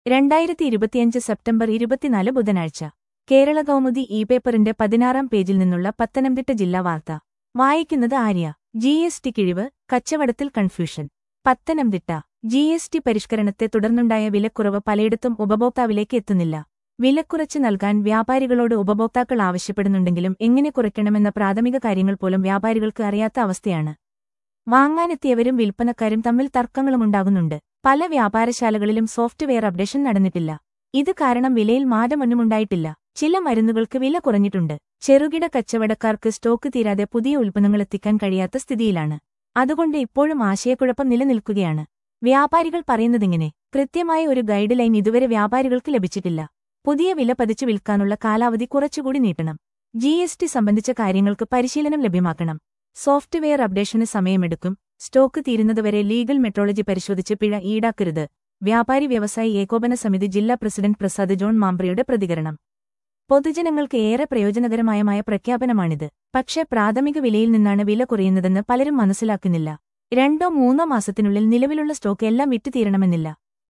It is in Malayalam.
രണ്ടായിരത്തി ഇരുപത്തിയഞ്ച് സെപ്റ്റംബർ ഇരുപത്തിനാല് ബുധനാഴ്ച കേരള കൗമുദി ഇ പേപ്പറിന്റെ പതിനാറാം പേജിൽ നിന്നുള്ള പത്തനംതിട്ട ജില്ലാ വാർത്ത വായിക്കുന്നത് ആര്യ ജി എസ് ടി കിഴിവ് കച്ചവടത്തിൽ confusion Pathanamthitta G S T പരിഷ്കരണത്തെ തുടർന്നുണ്ടായ വിലക്കുറവ് പലയിടത്തും ഉപഭോക്താവിലേക്ക് എത്തുന്നില്ല വിലക്കുറച്ച് നൽകാൻ വ്യാപാരികളോട് ഉപഭോക്താക്കൾ ആവശ്യപ്പെടുന്നുണ്ടെങ്കിലും എങ്ങനെ കുറയ്ക്കണമെന്ന പ്രാഥമിക കാര്യങ്ങൾ പോലും വ്യാപാരികൾക്ക് അറിയാത്ത അവസ്ഥയാണ് വാങ്ങാനെത്തിയവരും വിൽപ്പനക്കാരും തമ്മിൽ തർക്കങ്ങളുമുണ്ടാകുന്നുണ്ട് പല വ്യാപാരശാലകളിലും സോഫ്റ്റ്വെയർ അപ്ഡേഷൻ നടന്നിട്ടില്ല ഇത് കാരണം വിലയിൽ മാറ്റമൊന്നുമുണ്ടായിട്ടില്ല ചില മരുന്നുകൾക്ക് വില കുറഞ്ഞിട്ടുണ്ട് ചെറുകിട കച്ചവടക്കാർക്ക് സ്റ്റോക്ക് തീരാതെ പുതിയ ഉൽപ്പന്നങ്ങൾ എത്തിക്കാൻ കഴിയാത്ത സ്ഥിതിയിലാണ് അതുകൊണ്ട് ഇപ്പോഴും ആശയക്കുഴപ്പം നിലനിൽക്കുകയാണ് വ്യാപാരികൾ പറയുന്നതിങ്ങനെ കൃത്യമായ ഒരു ഗൈഡ് ലൈൻ ഇതുവരെ വ്യാപാരികൾക്ക് ലഭിച്ചിട്ടില്ല പുതിയ വില പതിച്ചു വിൽക്കാനുള്ള കാലാവധി കുറച്ചുകൂടി നീട്ടണം ജി എസ് ടി സംബന്ധിച്ച കാര്യങ്ങൾക്ക് പരിശീലനം ലഭ്യമാക്കണം സോഫ്റ്റ്വെയർ അപ്ഡേഷന് സമയമെടുക്കും സ്റ്റോക്ക് തീരുന്നതുവരെ ലീഗൽ മെട്രോളജി പരിശോധിച്ച് പിഴ ഈടാക്കരുത് വ്യാപാരി വ്യവസായി ഏകോപന സമിതി ജില്ലാ പ്രസിഡന്റ് പ്രസാദ് ജോൺ മാമ്പ്രയുടെ പ്രതികരണം പൊതുജനങ്ങൾക്ക് ഏറെ പ്രയോജനകരമായ പ്രഖ്യാപനമാണിത് പക്ഷേ പ്രാഥമിക വിലയിൽ നിന്നാണ് വില കുറയുന്നതെന്ന് പലരും മനസ്സിലാക്കുന്നില്ല രണ്ടോ മൂന്നോ മാസത്തിനുള്ളിൽ നിലവിലുള്ള സ്റ്റോക്ക് എല്ലാം വിറ്റുതീരണമെന്നില്ല